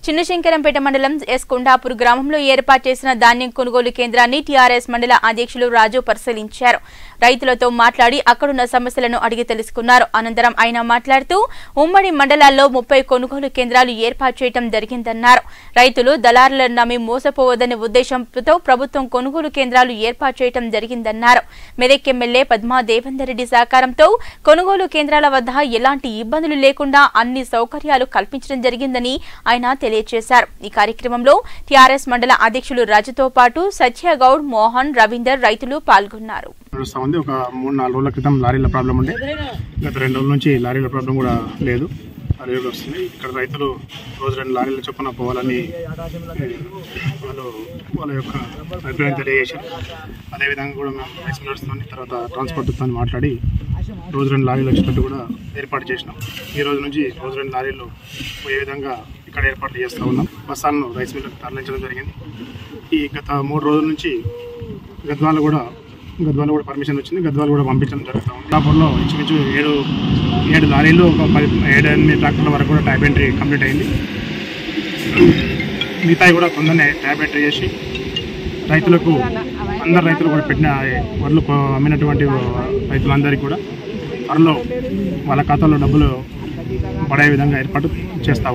చిన్నశంకరంపేట మండలం ఎస్ కొండాపూర్ గ్రామంలో ఏర్పాటు చేసిన ధాన్యం కొనుగోలు కేంద్రాన్ని టీఆర్ఎస్ మండల అధ్యక్షులు రాజు పరిశీలించారు రైతులతో మాట్లాడి అక్కడున్న సమస్యలను అడిగి తెలుసుకున్నారు అనంతరం ఆయన మాట్లాడుతూ ఉమ్మడి మండలాల్లో ముప్పై కొనుగోలు కేంద్రాలు ఏర్పాటు చేయడం జరిగిందన్నారు రైతులు దళారులను నమ్మి మోసపోవదనే ఉద్దేశంతో ప్రభుత్వం కొనుగోలు కేంద్రాలు ఏర్పాటు చేయడం జరిగిందన్నారు మెదక్ ఎమ్మెల్యే పద్మా దేవేందర్ రెడ్డి సహకారంతో కొనుగోలు కేంద్రాల వద్ద ఎలాంటి ఇబ్బందులు లేకుండా అన్ని సౌకర్యాలు కల్పించడం జరిగిందని ఆయన తెలియజేశారు ఈ కార్యక్రమంలో టీఆర్ఎస్ మండల అధ్యక్షులు రాజుతో పాటు సత్యగౌడ్ మోహన్ రవీందర్ రైతులు పాల్గొన్నారు నడుస్తూ ఉంది ఒక మూడు నాలుగు రోజుల క్రితం లారీల ప్రాబ్లం ఉండే గత రెండు రోజుల నుంచి లారీల ప్రాబ్లం కూడా లేదు లారీలు వస్తుంది ఇక్కడ రైతులు రోజు రెండు లారీల చొప్పున పోవాలని ఏ, వాళ్ళు వాళ్ళ యొక్క అభిప్రాయం తెలియజేశారు అదేవిధంగా కూడా మేము రైస్ మిల్లర్స్తో తర్వాత ట్రాన్స్పోర్ట్తో మాట్లాడి రోజు రెండు లారీలు వచ్చేటట్టు కూడా ఏర్పాటు చేసినాం ఈ రోజు నుంచి రోజు రెండు లారీలు పోయే విధంగా ఇక్కడ ఏర్పాట్లు చేస్తూ ఉన్నాం బస్సాలను రైస్ మిల్లకు తరలించడం జరిగింది ఈ గత మూడు రోజుల నుంచి గద్వాల కూడా గద్వాల కూడా పర్మిషన్ వచ్చింది గద్వాల కూడా పంపించడం జరుగుతుంది కొల్లాపూర్లో ఇంచుమించు ఏడు ఏడు లారీలు ఒక పది ఏడు ఎనిమిది ట్రాక్టర్ల వరకు కూడా ట్యాబ్ ఎంట్రీ కంప్లీట్ అయింది మిగతాయి కూడా తొందరనే ట్యాబ్ ఎంట్రీ చేసి రైతులకు అందరు రైతులు కూడా పెట్టిన వడ్లు కొ- అమ్మినటువంటి రైతులందరికీ కూడా త్వరలో వాళ్ళ ఖాతాలో డబ్బులు పడే విధంగా ఏర్పాటు చేస్తాం